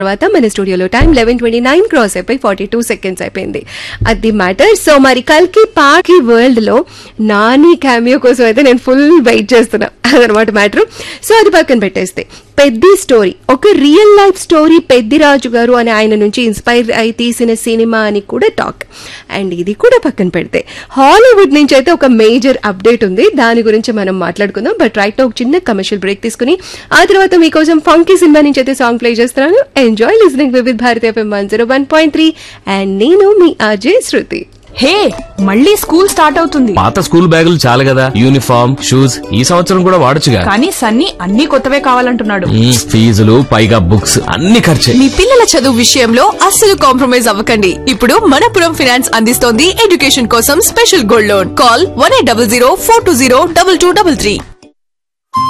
తర్వాత మన స్టూడియోలో time eleven twenty nine cross అయిపోయి ఫార్టీ టూ సెకండ్స్ అయిపోయింది అది మ్యాటర్ సో మరి కల్కి పాకి వరల్డ్ లో నాని క్యామియో కోసం అయితే నేను ఫుల్ వెయిట్ చేస్తున్నా అదనమాట మ్యాటర్ సో అది పక్కన పెట్టేస్తే పెద్ది స్టోరీ ఒక రియల్ లైఫ్ స్టోరీ పెద్దిరాజు గారు అని ఆయన నుంచి ఇన్స్పైర్ అయి తీసిన సినిమా అని కూడా టాక్ అండ్ ఇది కూడా పక్కన పెడితే హాలీవుడ్ నుంచి అయితే ఒక మేజర్ అప్డేట్ ఉంది దాని గురించి మనం మాట్లాడుకుందాం బట్ రైట్ ఒక చిన్న కమర్షియల్ బ్రేక్ తీసుకుని ఆ తర్వాత మీకోసం ఫంకీ సినిమా నుంచి అయితే సాంగ్ ప్లే చేస్తున్నాను enjoy listening Vividh Bharati FM one zero one point three and నేను మీ అజయ్ శృతి హే మళ్ళీ స్కూల్ స్టార్ట్ అవుతుంది పాత స్కూల్ బ్యాగులు చాలు కదా యూనిఫామ్ షూస్ ఈ సంవత్సరం కూడా వాడొచ్చుగా కానీ సన్నీ అన్ని కొత్తవే కావాలంటున్నాడు మ్మ్, ఫీజులు పైగా బుక్స్ అన్ని ఖర్చే మీ పిల్లల చదువు విషయంలో అస్సలు కాంప్రమైజ్ అవ్వకండి ఇప్పుడు మనపురం ఫినాన్స్ అందిస్తోంది ఎడ్యుకేషన్ కోసం special gold loan call one eight double zero four two zero double two double three